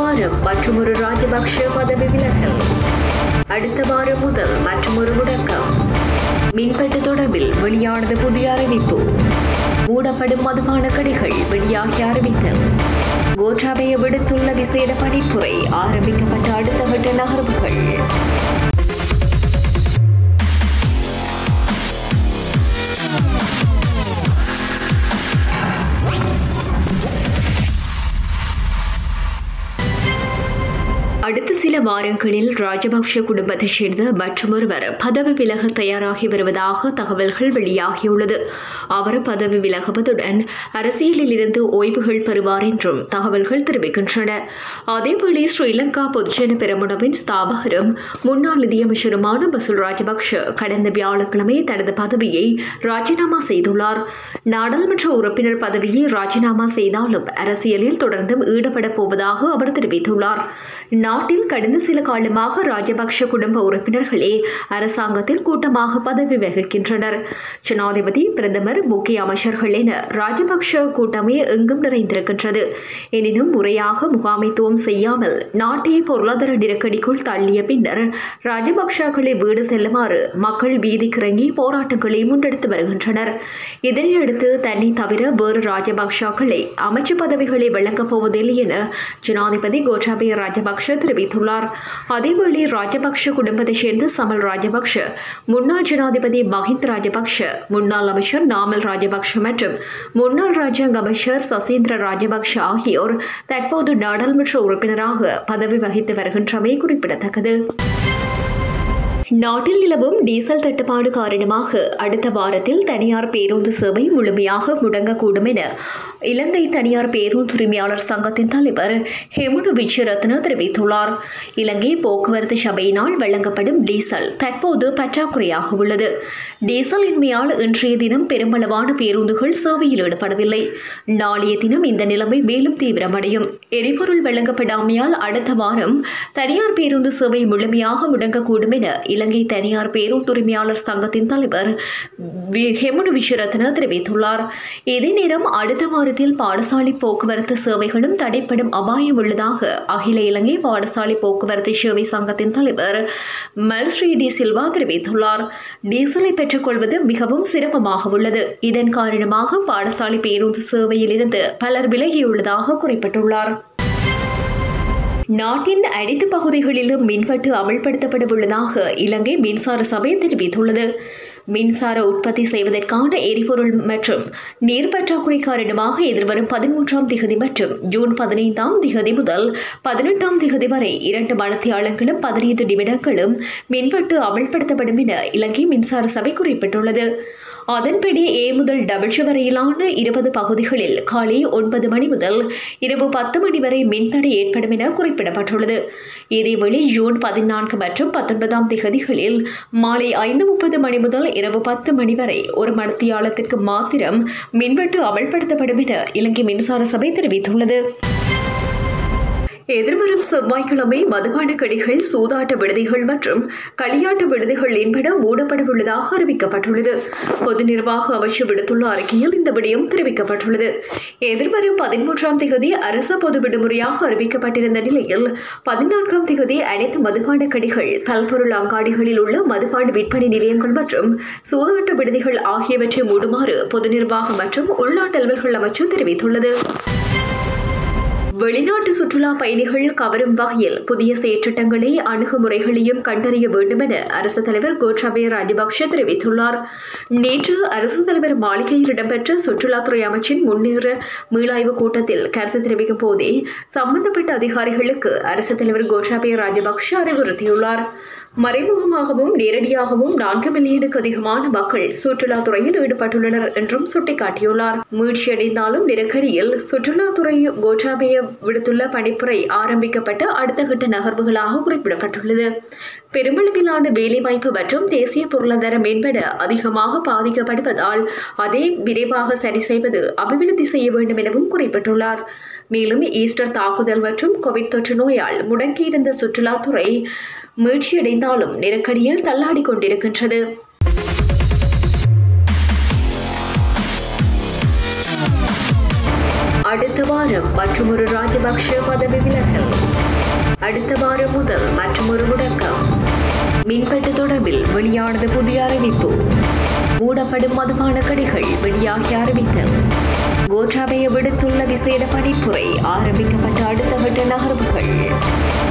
வாரம் மற்றொரு ராஜபக்ஷ பதவி விலகல் அடுத்த வாரம் முதல் மற்றொரு முடக்கம் மின்வெட்டு தொடர்பில் வெளியானது புதிய அறிவிப்பு மூடப்படும் மதுபான கடைகள் வெளியாகி அறிவித்தல் கோட்டாபய விடுத்துள்ள விசேட பணிப்புரை ஆரம்பிக்கப்பட்ட அடுத்த கட்ட நகர்வுகள் அடுத்த சில வாரங்களில் ராஜபக்ஷ குடும்பத்தைச் சேர்ந்த மற்றொருவர் பதவி விலக தயாராகி வருவதாக தகவல்கள் வெளியாகியுள்ளது அவர் பதவி விலகுவதுடன் அரசியலில் இருந்து ஓய்வுகள் பெறுவார் என்றும் தகவல்கள் தெரிவிக்கின்றன அதேவேளை ஸ்ரீலங்கா பொதுஜன பெரமுனவின் ஸ்தாபகரும் முன்னாள் நிதியமைச்சருமான பசுல் ராஜபக்ஷ கடந்த வியாழக்கிழமை தனது பதவியை ராஜினாமா செய்துள்ளார் நாடாளுமன்ற உறுப்பினர் பதவியை ராஜினாமா செய்தாலும் அரசியலில் தொடர்ந்தும் ஈடுபடப் போவதாக அவர் தெரிவித்துள்ளார் நாட்டில் கடந்த சில காலமாக ராஜபக்ஷ குடும்ப உறுப்பினர்களே அரசாங்கத்தில் கூட்டமாக பதவி வகிக்கின்றனர் ஜனாதிபதி பிரதமர் முக்கிய அமைச்சர்கள் என ராஜபக்ஷ கூட்டமே எங்கும் நிறைந்திருக்கின்றது எனினும் முறையாக முகாமைத்துவம் செய்யாமல் நாட்டை பொருளாதார நெருக்கடிக்குள் தள்ளிய பின்னர் ராஜபக்ஷக்களை வீடு செல்லுமாறு மக்கள் வீதிக்கிறங்கி போராட்டங்களை முன்னெடுத்து வருகின்றனர் இதனையடுத்து தன்னை தவிர வேறு ராஜபக்ஷக்களை அமைச்சு பதவிகளை வழங்கப் போவதில்லை என ஜனாதிபதி கோட்டாபய ராஜபக்ஷ தெரிவித்துள்ளார் அதேவேளை ராஜபக்ஷ குடும்பத்தைச் சேர்ந்த சமல் ராஜபக்ஷ முன்னாள் ஜனாதிபதி மஹிந்த ராஜபக்ஷ முன்னாள் அமைச்சர் நாமல் ராஜபக்ஷ மற்றும் முன்னாள் ராஜாங்க அமைச்சர் சசீந்திர ராஜபக்ஷ ஆகியோர் தற்போது நாடாளுமன்ற உறுப்பினராக பதவி வகித்து வருகின்றமை குறிப்பிடத்தக்கது நாட்டில் நிலவும் டீசல் தட்டுப்பாடு காரணமாக அடுத்த வாரத்தில் தனியார் பேருந்து சேவை முழுமையாக முடங்கக்கூடும் என இலங்கை தனியார் பேருந்துரிமையாளர் சங்கத்தின் தலைவர் ஹெமுடு விஜயரத்ன தெரிவித்துள்ளார் இலங்கை போக்குவரத்து சபையினால் வழங்கப்படும் டீசல் தற்போது பற்றாக்குறையாக உள்ளது டீசல் இன்மையால் இன்றைய தினம் பெருமளவான பேருந்துகள் சேவையில் ஈடுபடவில்லை நாளைய தினம் இந்த நிலைமை மேலும் தீவிரமடையும் எரிபொருள் வழங்கப்படாமையால் அடுத்த வாரம் தனியார் பேருந்து சேவை முழுமையாக முடங்கக்கூடும் என இலங்கை தனியார் பேருந்துரிமையாளர் சங்கத்தின் தலைவர் வி- ஹெமுடு விஜயரத்ன தெரிவித்துள்ளார் இதே நேரம் அடுத்த வாரத்தில் பாடசாலை போக்குவரத்து சேவைகளும் தடைப்படும் அபாயம் உள்ளதாக அகில இலங்கை பாடசாலை போக்குவரத்து சேவை சங்கத்தின் தலைவர் மல்ஸ்ரீ டி சில்வா தெரிவித்துள்ளார் டீசலை பெற்றுக்கொள்வது மிகவும் சிரமமாக உள்ளது இதன் காரணமாக பாடசாலை பேருந்து சேவையிலிருந்து பலர் விலகியுள்ளதாக குறிப்பிட்டுள்ளார் நாட்டின் அனைத்து பகுதிகளிலும் மின்வெட்டு அமல்படுத்தப்பட உள்ளதாக இலங்கை மின்சார சபை தெரிவித்துள்ளது மின்சார உற்பத்தி செய்வதற்கான எரிபொருள் மற்றும் நீர் பற்றாக்குறை காரணமாக எதிர்வரும் பதிமூன்றாம் திகதி மற்றும் ஜூன் பதினைந்தாம் திகதி முதல் பதினெட்டாம் திகதி வரை இரண்டு மணத்தியாளங்களும் பதினைந்து நிமிடங்களும் மின்வெட்டு அமல்படுத்தப்படும் என இலங்கை மின்சார சபை குறிப்பிட்டுள்ளது அதன்படி ஏ முதல் டபிள்யூ வரையிலான இருபது பகுதிகளில் காலை ஒன்பது மணி முதல் இரவு பத்து மணி வரை மின்தடை ஏற்படும் என குறிப்பிடப்பட்டுள்ளது இதேவேளை ஜூன் பதினான்கு மற்றும் பத்தொன்பதாம் திகதிகளில் மாலை ஐந்து முப்பது மணி முதல் இரவு பத்து மணி வரை ஒரு மணித்தியாலத்திற்கு மாத்திரம் மின்வெட்டு அமல்படுத்தப்படும் என இலங்கை மின்சார சபை தெரிவித்துள்ளது எதிர்வரும் செவ்வாய்க்கிழமை மதுபான கடைகள் சூதாட்ட விடுதிகள் மற்றும் களியாட்டு விடுதிகள் என்பன மூடப்படவுள்ளதாக அறிவிக்கப்பட்டுள்ளது பொது நிர்வாக அமைச்சு விடுத்துள்ள அறிக்கையில் இந்த விடயம் தெரிவிக்கப்பட்டுள்ளது எதிர்வரும் பதிமூன்றாம் திகதி அரசு பொது விடுமுறையாக அறிவிக்கப்பட்டிருந்த நிலையில் பதினான்காம் திகதி அனைத்து மதுபான கடைகள் பல்பொருள் அங்காடிகளில் உள்ள மதுபான விற்பனை நிலையங்கள் மற்றும் சூதாட்ட விடுதிகள் ஆகியவற்றை மூடுமாறு பொது நிர்வாகம் மற்றும் உள்நாட்டு அலுவல்கள் அமைச்சு தெரிவித்துள்ளது வெளிநாட்டு சுற்றுலா பயணிகள் கவரும் வகையில் புதிய செயற்றிட்டங்களை அணுகுமுறைகளையும் கண்டறிய வேண்டும் என அரசு தலைவர் கோட்டாபய ராஜபக்ஷ தெரிவித்துள்ளார் நேற்று அரசு தலைவர் மாளிகையில் இடம்பெற்ற சுற்றுலாத்துறை அமைச்சின் முன்னேற மீளாய்வு கூட்டத்தில் கருத்து தெரிவிக்கும் போதே சம்பந்தப்பட்ட அதிகாரிகளுக்கு அரசு தலைவர் கோட்டாபய ராஜபக்ஷ அறிவுறுத்தியுள்ளார் மறைமுகமாகவும் நேரடியாகவும் நான்கு மில்லியனுக்கு அதிகமான மக்கள் சுற்றுலாத்துறையில் ஈடுபட்டுள்ளனர் என்றும் சுட்டிக்காட்டியுள்ளார் மீழ்ச்சியடைந்தாலும் நெருக்கடியில் சுற்றுலாத்துறை கோட்டாபய விடுத்துள்ள பணிப்புரை ஆரம்பிக்கப்பட்ட அடுத்த கட்ட நகர்வுகளாக குறிப்பிடப்பட்டுள்ளது பெருமளவிலான வேலைவாய்ப்பு மற்றும் தேசிய பொருளாதார மேம்பட அதிகமாக பாதிக்கப்படுவதால் அதை விரைவாக சரி செய்வது அபிவிருத்தி செய்ய வேண்டும் எனவும் குறிப்பிட்டுள்ளார் மேலும் ஈஸ்டர் தாக்குதல் மற்றும் கோவிட் தொற்று நோயால் முடங்கியிருந்த சுற்றுலாத்துறை மீழ்ச்சியடைந்தாலும் நெருக்கடியில் தள்ளாடிக் கொண்டிருக்கின்றது அடுத்த வாரம் மற்றொரு ராஜபக்ஷ பதவி விலகல் அடுத்த வாரம் முதல் மற்றொரு முடக்கம் மின்வெட்டு தொடர்பில் வெளியானது புதிய அறிவிப்பு மூடப்படும் மதுபான கடைகள் வெளியாகி அறிவித்தல் கோட்டாபய விடுத்துள்ள விசேட பணிப்புரை ஆரம்பிக்கப்பட்ட அடுத்த கட்ட நகர்வுகள்